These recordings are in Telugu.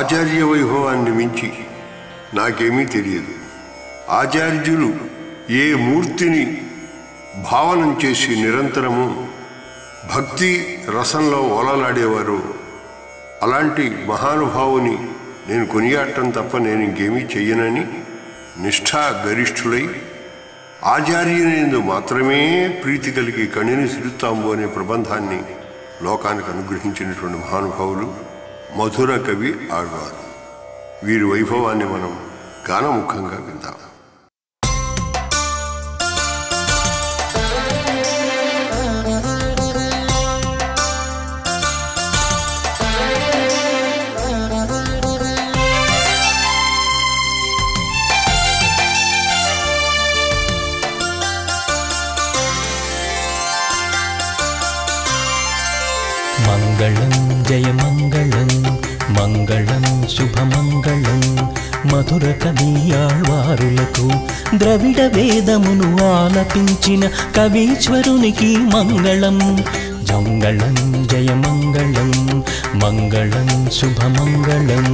ఆచార్య వైభవాన్ని మించి నాకేమీ తెలియదు ఆచార్యులు ఏ మూర్తిని భావనం చేసి నిరంతరము భక్తి రసంలో ఓలలాడేవారు అలాంటి మహానుభావుని నేను కొనియాడటం తప్ప నేను ఇంకేమీ చెయ్యనని నిష్ఠా గరిష్ఠుడై ఆచార్యునిందు మాత్రమే ప్రీతి కలిగి కణిని సిరుతాంబు అనే ప్రబంధాన్ని లోకానికి అనుగ్రహించినటువంటి మహానుభావులు మధుర కవి ఆళ్వారు వీరి వైభవాన్ని మనం గానముఖంగా విందాం మంగళం జయ మంగళం మంగళం శుభమంగళం మధుర కవియాళ్వారులకు ద్రవిడ వేదమును ఆలపించిన కవీశ్వరునికి మంగళం మంగళం జయ మంగళం మంగళం శుభమంగళం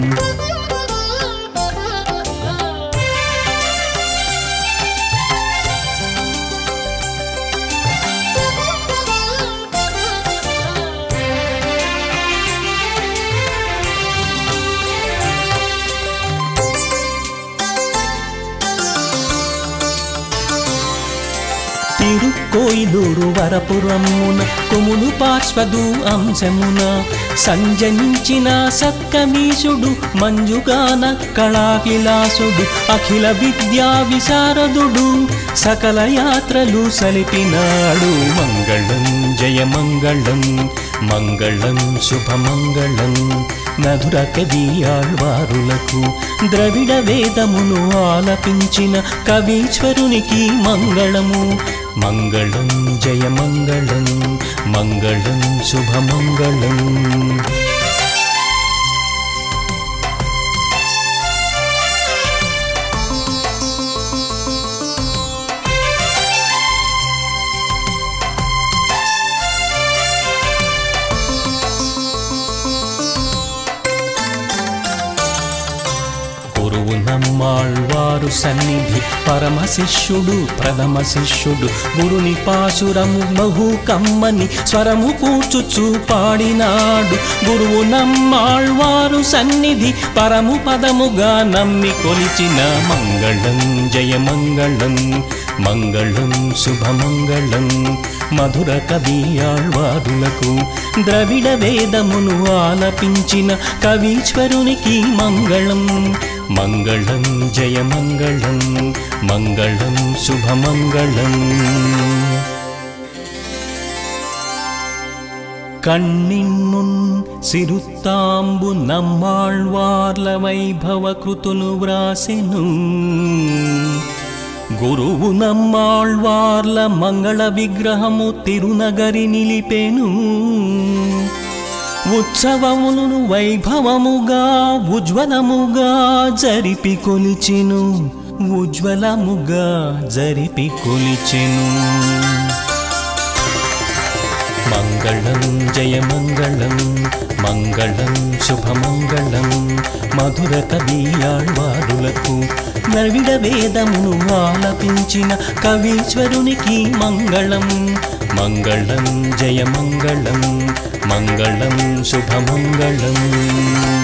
తిరుక్కోయిలూరు వరపురమున కొములు పార్శ్వదు అంశమున సంజనించిన సక్కమీశుడు మంజుగాన కళావిలాసుడు అఖిల విద్యా విశారదుడు సకల యాత్రలు సలిపినాడు మంగళం జయ మంగళం మంగళం శుభమంగళం మధుర కవియాళ్వారులకు ద్రవిడ వేదమును ఆలపించిన కవీశ్వరునికి మంగళము మంగళం జయ మంగళం మంగళం శుభమంగళం గురువు నమ్మాళ్వారు సన్నిధి పరమ శిష్యుడు ప్రథమ శిష్యుడు గురుని పాసురము బహు కమ్మని స్వరము కూర్చుచు పాడినాడు గురువు నమ్మాళ్వారు సన్నిధి పరము పదముగా నమ్మి కొలిచిన మంగళం జయ మంగళం మంగళం శుభమంగళం మధుర కవియాళ్వారులకు ద్రవిడ వేదమును ఆలపించిన కవీశ్వరునికి మంగళం మంగళం జయ మంగళం మంగళం శుభమంగళం కണ്ണിന്നുൻ సిరుత్తాంబు నమ్మాళ్వార్ల వైభవ కృతులు వ్రాసెను గురువు నమ్మాళ్వార్ల మంగళ విగ్రహము తిరునగరి నిలిపెను ఉత్సవములను వైభవముగా ఉజ్వలముగా జరిపి కొలిచెను ఉజ్వలముగా జరిపి కొలిచెను మంగళం జయ మంగళం మంగళం శుభమంగళం మధుర కవియాళ్వారులకు నవిడ వేదమును ఆలపించిన కవీశ్వరునికి మంగళం మంగళం జయ మంగళం మంగళం శుభమంగళం